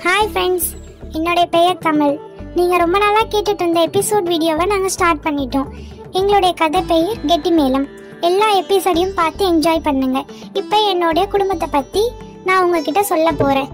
hi friends என்னுடைய பெயர் தமிழ் நீங்கள் ரொம்ப நாளாக கேட்டுட்டு இருந்த எபிசோட் வீடியோவை நாங்கள் ஸ்டார்ட் பண்ணிட்டோம் எங்களுடைய கதை பெயர் கெட்டி மேளம் எல்லா எபிசோடையும் பார்த்து என்ஜாய் பண்ணுங்க இப்போ என்னுடைய குடும்பத்தை பற்றி நான் உங்ககிட்ட சொல்ல போகிறேன்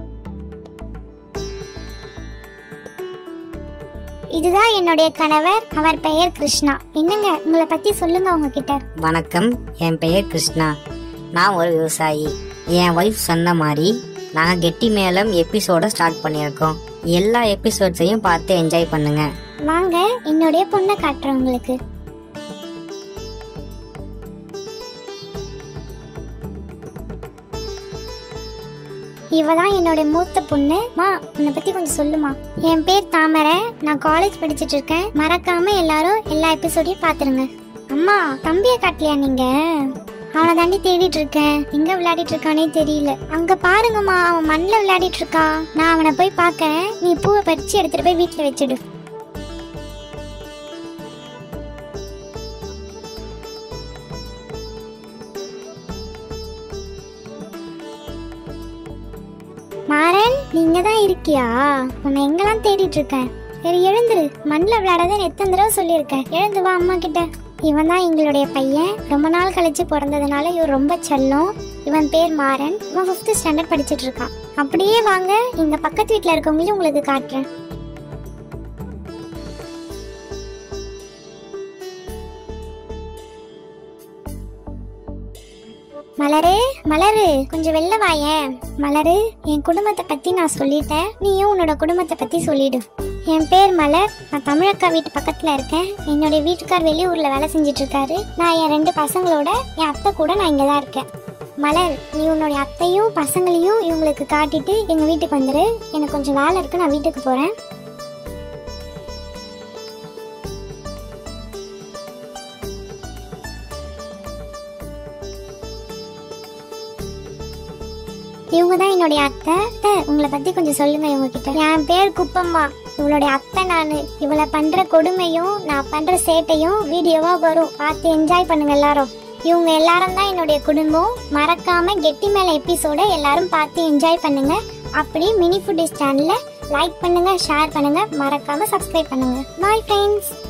இதுதான் என்னுடைய கணவர் அவர் பெயர் கிருஷ்ணா என்னங்க உங்களை பற்றி சொல்லுங்க உங்ககிட்ட வணக்கம் என் பெயர் கிருஷ்ணா நான் ஒரு விவசாயி என் ஒய்ஃப் சொன்ன மாதிரி நாங்கள் கெட்டி மேளம் எபிசோட ஸ்டார்ட் பண்ணியிருக்கோம் எல்லா எபிசோட்ஸையும் பார்த்து என்ஜாய் பண்ணுங்க வாங்க என்னுடைய பொண்ணை காட்டுறேன் உங்களுக்கு இவ தான் என்னோட மூத்த பொண்ணு மா உன்னை பத்தி கொஞ்சம் சொல்லுமா என் பேர் தாமரை நான் காலேஜ் படிச்சிட்டு இருக்கேன் மறக்காம எல்லாரும் எல்லா எபிசோடையும் பாத்துருங்க அம்மா தம்பிய காட்டலையா நீங்க அவனை தாண்டி தேடிட்டு இருக்கேன் எங்க விளையாடிட்டு இருக்கானே தெரியல அங்க பாருங்கம்மா அவன் மண்ணில் விளையாடிட்டு இருக்கான் நான் அவனை போய் பார்க்கறேன் நீ பூவை பறிச்சு எடுத்துட்டு போய் வீட்டுல வச்சிடு மாறன் நீங்க தான் இருக்கியா உன்னை எங்கெல்லாம் தேடிட்டு இருக்கேன் சரி எழுந்துரு மண்ணில் விளையாடாத எத்தனை தடவை சொல்லியிருக்கேன் எழுந்து வா அம்மா கிட்ட இவன் தான் எங்களுடைய பையன் ரொம்ப நாள் கழிச்சு பிறந்ததுனால இவன் ரொம்ப செல்லம் இவன் பேர் மாறன் இவன் ஃபிஃப்த் ஸ்டாண்டர்ட் படிச்சிட்டு இருக்கான் அப்படியே வாங்க இந்த பக்கத்து வீட்டில் இருக்கவங்களையும் உங்களுக்கு காட்டுறேன் மலரு மலரு கொஞ்சம் வெளில வாயேன் மலரு என் குடும்பத்தை பத்தி நான் சொல்லிட்டேன் நீயும் உன்னோட குடும்பத்தை பத்தி சொல்லிடு என் பேர் மலர் நான் தமிழக்கா வீட்டு பக்கத்துல இருக்கேன் என்னுடைய வீட்டுக்கார் வெளியூர்ல வேலை செஞ்சுட்டு இருக்காரு நான் என் ரெண்டு பசங்களோட என் அத்தை கூட நான் இங்க தான் இருக்கேன் மலர் நீ உன்னுடைய அத்தையும் பசங்களையும் இவங்களுக்கு காட்டிட்டு எங்க வீட்டுக்கு வந்துரு எனக்கு கொஞ்சம் வேலை இருக்கு நான் வீட்டுக்கு போறேன் இவங்க தான் என்னுடைய அத்தை அத்தை உங்களை பத்தி கொஞ்சம் சொல்லுங்க இவங்க கிட்ட என் பேர் குப்பம்மா இவளுடைய அத்தை நான் இவளை பண்ற கொடுமையும் நான் பண்ற சேட்டையும் வீடியோவா வரும் பார்த்து என்ஜாய் பண்ணுங்க எல்லாரும் இவங்க எல்லாரும் தான் என்னுடைய குடும்பம் மறக்காம கெட்டி மேல எபிசோட எல்லாரும் பார்த்து என்ஜாய் பண்ணுங்க அப்படி மினி ஃபுட் சேனல்ல லைக் பண்ணுங்க ஷேர் பண்ணுங்க மறக்காம சப்ஸ்கிரைப் பண்ணுங்க பாய் ஃப்ரெண்ட்ஸ்